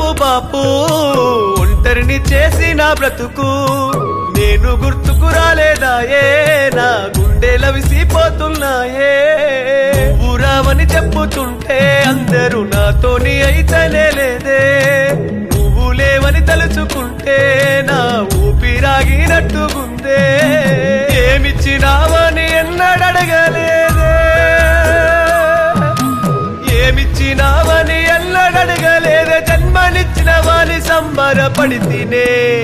బాపు ఒంటరిని చేసి నా బ్రతుకు నేను గుర్తుకు రాలేదాయే నా గుండెల విసిపోతున్నాయే నువ్వు రావని చెప్పుతుంటే అందరూ నాతోని అయితేనే లేదే నువ్వు లేవని తలుచుకుంటే నా ఊపిరాగినట్టుగుందే ఏమిచ్చినావని ఎన్నడడగలేదే ఏమిచ్చినావని ఎన్నడడగలేదే జన్మనిచ్చిన వాని సంబరపడి తినే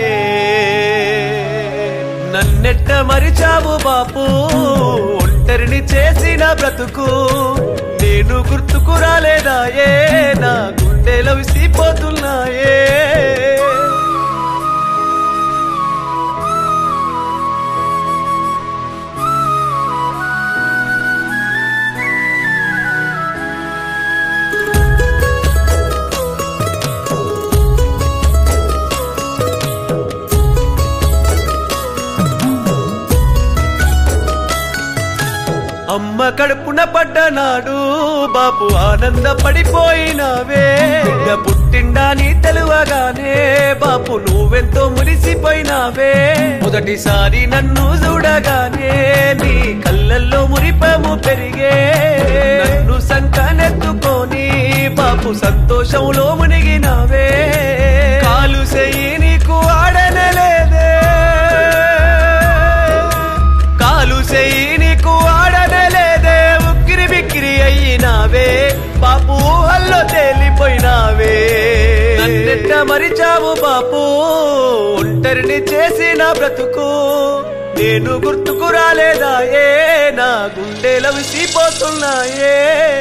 నన్నెట్ట మరిచావు బాపు ఒంటరిని చేసిన బ్రతుకు నేను గుర్తుకు రాలేదాయే నా గుండెలో విసిపోతున్నాయే అమ్మ కడుపున పడ్డనాడు బాపు ఆనంద పడిపోయినావే బిడ్డ పుట్టిండా నీ తెలువగానే బాపు నువ్వెంతో మురిసిపోయినావే మొదటిసారి నన్ను చూడగానే నీ కళ్ళల్లో మురిపము పెరిగే నన్ను సంకనెత్తుకొని బాపు సంతోషంలో మునిగినావే కాలు చెయ్యి నీకు ఆడనలేదే కాలు చెయ్యి నీకు ఆడనలేదే ఉక్కిరి బిక్కిరి అయ్యినావే బాపు ఊహల్లో తేలిపోయినావే నన్నెట్ట మరిచావు బాపు ఒంటరిని చేసిన బ్రతుకు నేను గుర్తుకు రాలేదాయే నా గుండెల విసిపోతున్నాయే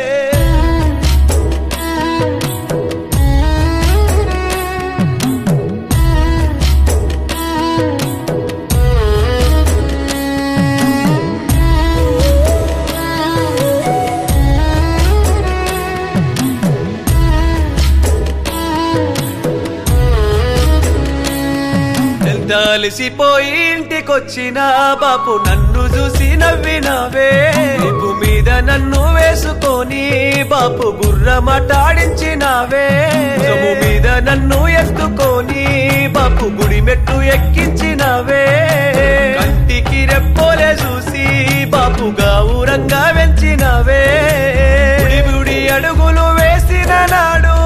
ఎంత అలసిపోయి ఇంటికొచ్చిన బాపు నన్ను చూసి నవ్వినావే నీకు మీద నన్ను వేసుకొని బాపు గుర్రమటాడించినావే భుజము మీద నన్ను ఎత్తుకొని బాపు గుడి మెట్టు ఎక్కించినావే కంటికి రెప్పోలే చూసి బాపు గావురంగా వెంచినావే బుడి బుడి అడుగులు వేసిన నాడు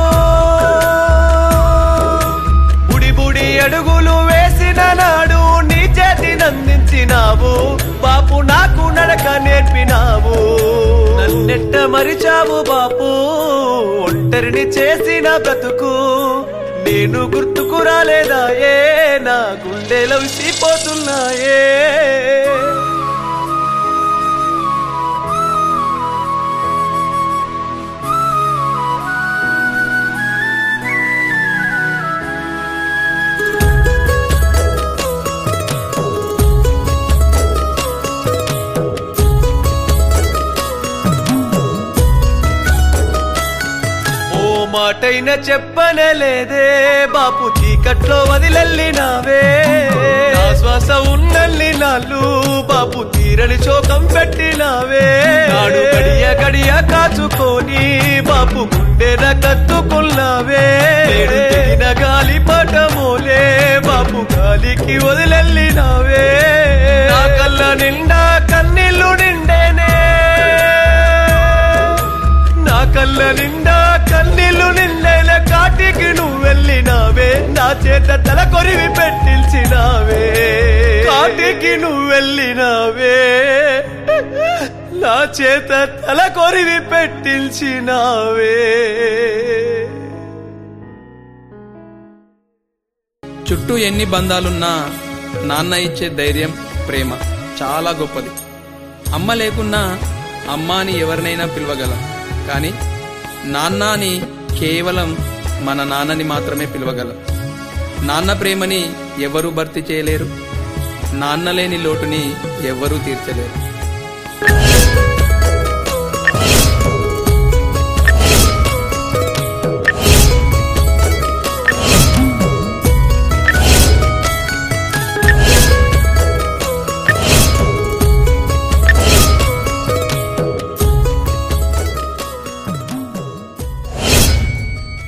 బుడి బుడి అడుగులు వేసిన నాడు నీ చేతి నందించినావు బాపు నాకు నడక నేర్పినావు నన్నెట్ట మరిచావు బాపు ఒంటరిని చేసిన బ్రతుకు నేను గుర్తుకు రాలేదాయే నా గుండెలో విసిపోతున్నాయే ఓ మాటైన చెప్పనే లేదే బాపు చీకట్లో వదిలెళ్ళినావే నా శ్వాస ఉన్నల్లి నాళ్ళు బాపు తీరని శోకం పెట్టినావే నాడు గడియ గడియ కాచుకొని బాపు గుండెన కత్తుకున్నావే నేడు తెగిన గాలి పటమోలే బాపు గాలికి వదిలెళ్ళినావే నా కళ్ళ నిండా కన్నీళ్లు నిండేనే నా కళ్ళ నిండా కన్నీళ్లు నిండైన కాటికి నువ్వు వెళ్ళినావే నా చేత తల కొరివి పెట్టించినావే కాటికి నువ్వు వెళ్ళినావే నా చేత తల కొరివి పెట్టించినావే చుట్టూ ఎన్ని బంధాలున్నా నాన్న ఇచ్చే ధైర్యం ప్రేమ చాలా గొప్పది అమ్మ లేకున్నా అమ్మ అని ఎవరినైనా పిలవగలం కానీ నాన్న అని కేవలం మన నాన్నని మాత్రమే పిలవగలం నాన్న ప్రేమని ఎవరూ భర్తీ చేయలేరు నాన్న లేని లోటుని ఎవ్వరూ తీర్చలేరు